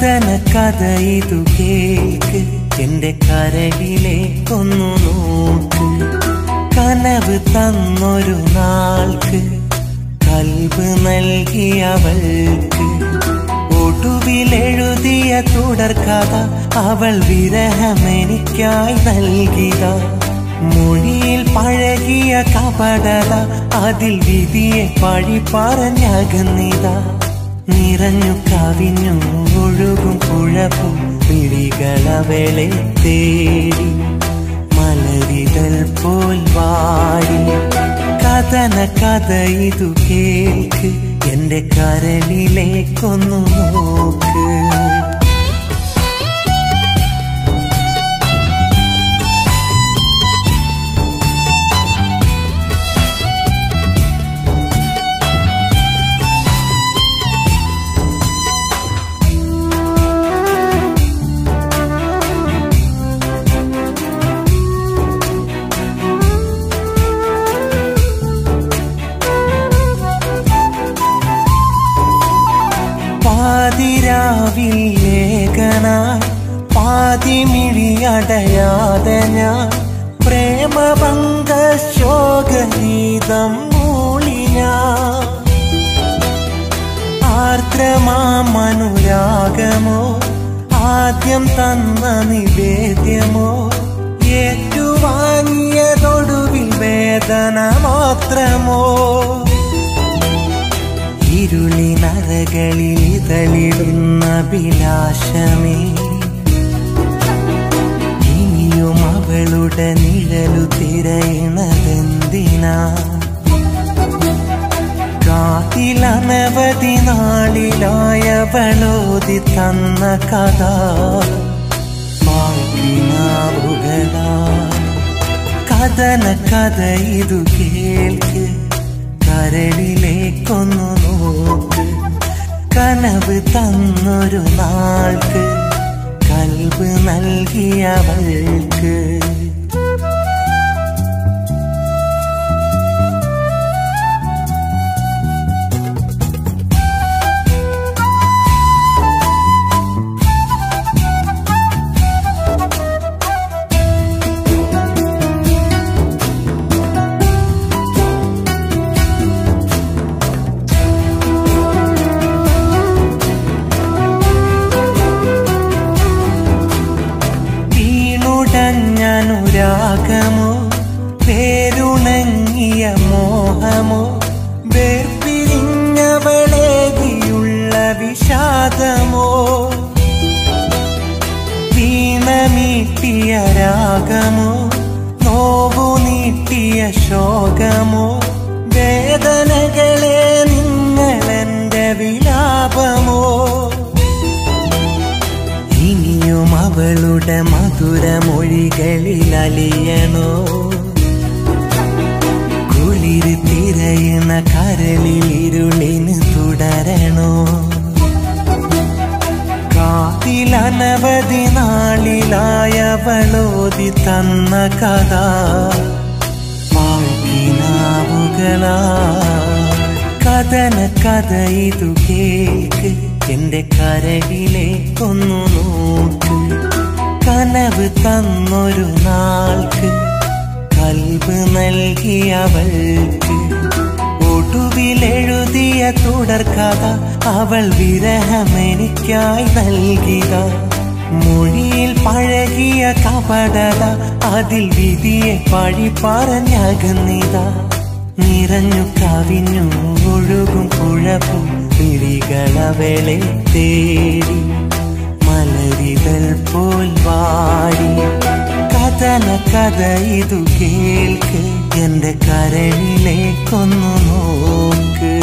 കഥന കഥ ഇതു കേൾക്ക് എന്റെ കരളിലേക്കൊന്നു നോക്ക് കനവ് തന്നൊരു നാൾക്ക് കൽബ് നൽകിയവൾക്ക് ഒടുവിലെഴുതിയ തുടർക്കഥ അവൾ വിരഹമെനിക്കായി നൽകിയ മൊഴിയിൽ പഴകിയ കപടത അതിൽ വിധിയെ പഴി പറഞ്ഞകന്നിത നിറഞ്ഞു കവിഞ്ഞു ഒഴുകും കുഴപ്പും പിടികളവളെ തേടി മലരിതൽ പോൽ വാടി കഥന കഥ ഇതു കേൾക്ക് എന്റെ കരളിലേക്കൊന്നു നോക്ക് പാതിരാവിൽ ലേഖനായി പാതിമിഴിയടയാതെ ഞാൻ പ്രേമഭംഗ ശോകഗീതം മൂളി ഞാൻ ആർദ്രമാമനുരാഗമോ ആദ്യം തന്ന നിവേദ്യമോ ഏറ്റുവാങ്ങിയതൊടുവിൽ വേദന മാത്രമോ ഇരുളിനറകളിൽ ഇതളിടുന്ന അഭിലാഷമേ ഇനിയും അവളുടെ നിഴലു തിരയണതെന്തിനാ കാത്തിലനവധി നാളിലായവളോതി തന്ന കഥ പാക്കിനാവുകളാ കഥന കഥ ഇതു കേൾക്ക് കരളിലേക്കൊന്നു നോക്ക് കനവ് തന്നൊരു നാൾക്ക് കൽബ് നൽകിയവൾക്ക് വീണുടഞ്ഞനുരാഗമോ പേരുണങ്ങിയ മോഹമോ വേർപിരിഞ്ഞവളേകിയുള്ള വിഷാദമോ വീണമീട്ടിയ രാഗമോ നോവു നീട്ടിയ ശോകമോ വേദനകളെ നിങ്ങളെന്റെ വിലാപമോ ഇനിയും അവളുടെ മധുരമൊഴികളിൽ അലിയണോ കുളിര് തിരയുന്ന കരളിൽ ഇരുളിന് തുടരണോ കാതിലനവധി നാളിലായവളോതി തന്ന കഥ പാഴ്കിനാവുകളാ കഥന കഥ ഇതു കേൾക്ക് എന്റെ കരളിലേക്കൊന്നു നോക്ക് കനവ് തന്നൊരു നാൾക്ക് കൽബ് നൽകിയവൾക്ക് ഒടുവിലെഴുതിയ തുടർക്കഥ അവൾ വിരഹമെനിക്കായി നൽകിയ മൊഴിയിൽ പഴകിയ കപടത അതിൽ വിധിയെ പഴി പറഞ്ഞകന്നിത നിറഞ്ഞു കവിഞ്ഞു ഒഴുകും കുഴപ്പും പിടികളവളെ തേടി മലരിതൽ പോൽ വാടി കഥന കഥ ഇതു കേൾക്ക് എന്റെ കരളിലേക്കൊന്നു നോക്ക്